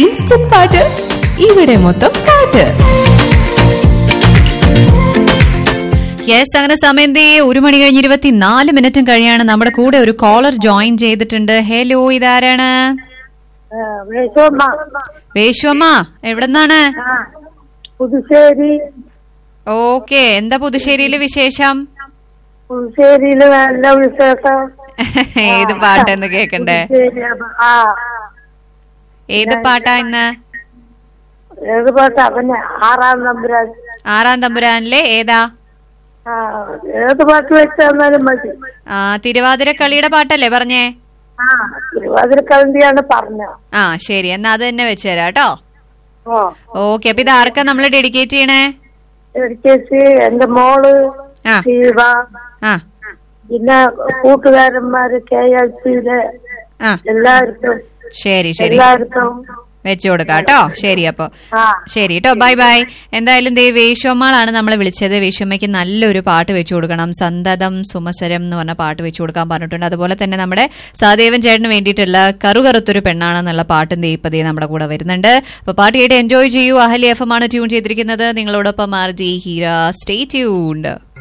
instant പാട്ട് ഇവിടെ മൊത്തം പാട്ട് യെസ് അങ്ങനെ സമയം ദേ ഒരു മണി കഴിഞ്ഞ് ഇരുപത്തിനാല് മിനിറ്റും കഴിയാണ് നമ്മുടെ കൂടെ ഒരു കോളർ ജോയിൻ ചെയ്തിട്ടുണ്ട് ഹലോ ഇതാരാണ് വിഷമ വേശുവമ്മ എവിടെന്നാണ് പുതുശ്ശേരി ഓക്കെ എന്താ പുതുശ്ശേരിയിലെ വിശേഷം പുതുശ്ശേരിയില് നല്ല വിശേഷം ഏത് പാട്ടെന്ന് കേക്കണ്ടേ പുതുശ്ശേരി അപ്പ- ആ ഏത് പാട്ടാ ഇന്ന് ഏത് പാട്ട് അവന് ആറാം നമ്പുരാൻ ആറാം തമ്പുരാനിലെ ഏതാ ആ ഏത് പാട്ട് വെച്ചാലും മതി ആ തിരുവാതിര കളിയുടെ പാട്ടല്ലേ പറഞ്ഞേ ആ തിരുവാതിരക്കളന്തിയാണ് പറഞ്ഞ ആ ശരി എന്നാ അത് തന്നെ വെച്ചുതരാം കേട്ടോ ഓ ഓക്കെ അപ്പൊ ഇത് ആർക്കാ നമ്മൾ ഡെഡിക്കേറ്റ് ചെയ്യണേ ചേച്ചി എന്റെ മോള് ആ ശിവ ആ പിന്നെ കൂട്ടുകാരന്മാര് കെ എൽ സിയിലെ ആ എല്ലാവർക്കും ശരി ശരി എല്ലാവർക്കും വെച്ചു കൊടുക്കാം കേട്ടോ ശരി അപ്പൊ ആ ശരി കേട്ടോ ബൈ ബൈ എന്തായാലും ദേ വേശ്വമ്മളാണ് നമ്മളെ വിളിച്ചത് വേശ്വമ്മയ്ക്ക് നല്ലൊരു പാട്ട് വെച്ചു കൊടുക്കണം സന്തതം സുമസരം എന്ന് പറഞ്ഞ പാട്ട് വെച്ചു കൊടുക്കാൻ പറഞ്ഞിട്ടുണ്ട് അതുപോലെ തന്നെ നമ്മുടെ സഹദേവൻ ചേട്ടന് വേണ്ടിയിട്ടുള്ള കറുകറുത്തൊരു പെണ്ണാണെന്നുള്ള പാട്ടും ദേ ഇപ്പൊ ദേ നമ്മുടെ കൂടെ വരുന്നുണ്ട് അപ്പൊ പാട്ട് കേട്ട് എൻജോയ് ചെയ്യൂ അഹലി എഫ് എം ആണ് ട്യൂൺ ചെയ്തിരിക്കുന്നത് നിങ്ങളോടൊപ്പം R G Heera stay tuned